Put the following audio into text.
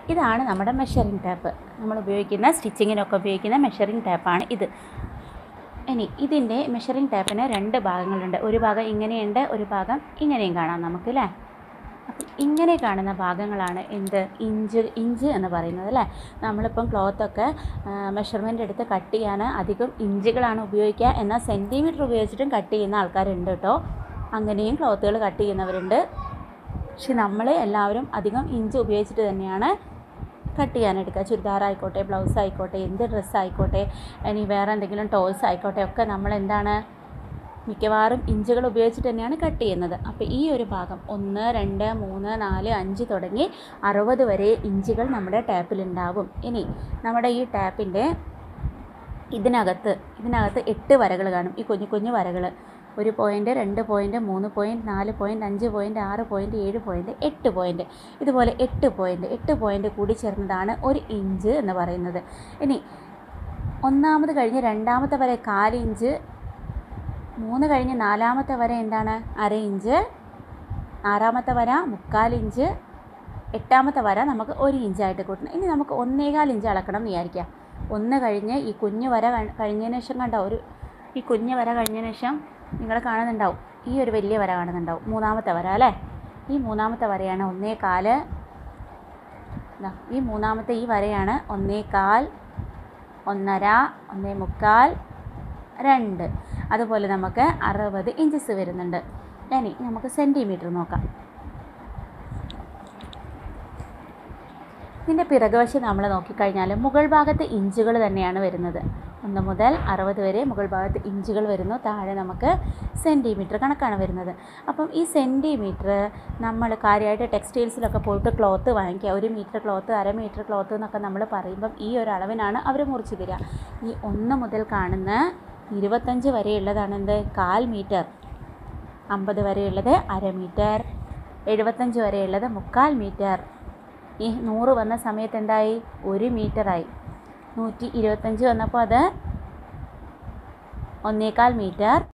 ഇതാണ് നമ്മുടെ measuring tap നമ്മൾ ഉപയോഗിക്കുന്ന സ്റ്റിച്ചിങ്ങിനൊക്കെ ഉപയോഗിക്കുന്ന മെഷറിംഗ് ടാപ്പാണ് ഇത് ഇനി ഇതിൻ്റെ മെഷറിംഗ് ടാപ്പിന് രണ്ട് ഭാഗങ്ങളുണ്ട് ഒരു ഭാഗം ഇങ്ങനെയുണ്ട് ഒരു ഭാഗം ഇങ്ങനെയും കാണാം നമുക്ക് അല്ലേ അപ്പം ഇങ്ങനെ കാണുന്ന ഭാഗങ്ങളാണ് എന്ത് ഇഞ്ച് ഇഞ്ച് എന്ന് പറയുന്നത് അല്ലേ നമ്മളിപ്പം ക്ലോത്തൊക്കെ മെഷർമെൻ്റ് എടുത്ത് കട്ട് ചെയ്യാൻ അധികം ഇഞ്ചുകളാണ് ഉപയോഗിക്കുക എന്നാൽ സെൻറ്റിമീറ്റർ ഉപയോഗിച്ചിട്ടും കട്ട് ചെയ്യുന്ന ആൾക്കാരുണ്ട് കേട്ടോ അങ്ങനെയും ക്ലോത്തുകൾ കട്ട് ചെയ്യുന്നവരുണ്ട് പക്ഷെ നമ്മൾ എല്ലാവരും അധികം ഇഞ്ച് ഉപയോഗിച്ചിട്ട് തന്നെയാണ് കട്ട് ചെയ്യാനെടുക്കുക ചുരിദാർ ആയിക്കോട്ടെ ബ്ലൗസ് ആയിക്കോട്ടെ എന്ത് ഡ്രസ്സ് ആയിക്കോട്ടെ ഇനി വേറെ എന്തെങ്കിലും ടോയ്സ് ആയിക്കോട്ടെ ഒക്കെ നമ്മൾ എന്താണ് മിക്കവാറും ഇഞ്ചുകൾ ഉപയോഗിച്ചിട്ട് തന്നെയാണ് കട്ട് ചെയ്യുന്നത് അപ്പോൾ ഈ ഒരു ഭാഗം ഒന്ന് രണ്ട് മൂന്ന് നാല് അഞ്ച് തുടങ്ങി അറുപത് വരെ ഇഞ്ചുകൾ നമ്മുടെ ടാപ്പിലുണ്ടാവും ഇനി നമ്മുടെ ഈ ടാപ്പിൻ്റെ ഇതിനകത്ത് ഇതിനകത്ത് എട്ട് വരകൾ കാണും ഈ കുഞ്ഞു കുഞ്ഞു വരകൾ ഒരു പോയിൻ്റ് രണ്ട് പോയിൻ്റ് മൂന്ന് പോയിൻറ്റ് നാല് പോയിൻറ്റ് അഞ്ച് പോയിൻറ്റ് ആറ് പോയിൻറ്റ് ഏഴ് പോയിൻറ്റ് എട്ട് പോയിൻറ്റ് ഇതുപോലെ എട്ട് പോയിൻറ്റ് എട്ട് പോയിൻറ്റ് കൂടി ചേർന്നതാണ് ഒരു ഇഞ്ച് എന്ന് പറയുന്നത് ഇനി ഒന്നാമത് കഴിഞ്ഞ് രണ്ടാമത്തെ വരെ കാല് ഇഞ്ച് മൂന്ന് കഴിഞ്ഞ് നാലാമത്തെ വരെ എന്താണ് അര ഇഞ്ച് ആറാമത്തെ വര മുക്കാൽ ഇഞ്ച് എട്ടാമത്തെ വര നമുക്ക് ഒരു ഇഞ്ചായിട്ട് കൂട്ടണം ഇനി നമുക്ക് ഒന്നേകാൽ ഇഞ്ച് അളക്കണം എന്ന് വിചാരിക്കാം ഒന്ന് കഴിഞ്ഞ് ഈ കുഞ്ഞ് വര കഴി- കഴിഞ്ഞതിന് ശേഷം കണ്ടോ ഒരു ഈ കുഞ്ഞ് വര കഴിഞ്ഞതിന് ശേഷം നിങ്ങൾ കാണുന്നുണ്ടാവും ഈ ഒരു വലിയ വര കാണുന്നുണ്ടാവും മൂന്നാമത്തെ വര അല്ലേ ഈ മൂന്നാമത്തെ വരയാണ് ഒന്നേകാല് ദാ ഈ മൂന്നാമത്തെ ഈ വരയാണ് ഒന്നേകാൽ ഒന്നര ഒന്നേ മുക്കാൽ രണ്ട് അതുപോലെ നമുക്ക് അറുപത് ഇഞ്ചസ് വരുന്നുണ്ട് ഇനി നമുക്ക് സെൻറ്റിമീറ്റർ നോക്കാം ഇതിൻ്റെ പിറകുവശം നമ്മൾ നോക്കിക്കഴിഞ്ഞാൽ മുകൾ ഭാഗത്ത് ഇഞ്ചുകൾ തന്നെയാണ് വരുന്നത് ഒന്ന് മുതൽ അറുപത് വരെ മുകൾ ഭാഗത്ത് ഇഞ്ചുകൾ വരുന്നു താഴെ നമുക്ക് സെൻറ്റിമീറ്റർ കണക്കാണ് വരുന്നത് അപ്പം ഈ സെൻറ്റിമീറ്റർ നമ്മൾ കാര്യമായിട്ട് ടെക്സ്റ്റൈൽസിലൊക്കെ പോയിട്ട് ക്ലോത്ത് വാങ്ങിക്കുക ഒരു മീറ്റർ ക്ലോത്ത് അര മീറ്റർ ക്ലോത്ത് എന്നൊക്കെ നമ്മൾ പറയുമ്പം ഈ ഒരു അളവിനാണ് അവർ മുറിച്ച് തരിക ഈ ഒന്ന് മുതൽ കാണുന്ന ഇരുപത്തഞ്ച് വരെയുള്ളതാണ് എന്ത് കാൽ മീറ്റർ അമ്പത് വരെയുള്ളത് അര മീറ്റർ എഴുപത്തഞ്ച് വരെയുള്ളത് മുക്കാൽ മീറ്റർ ഈ നൂറ് വന്ന സമയത്ത് എന്തായി ഒരു മീറ്ററായി നൂറ്റി ഇരുപത്തഞ്ച് വന്നപ്പോൾ അത് ഒന്നേകാൽ മീറ്റർ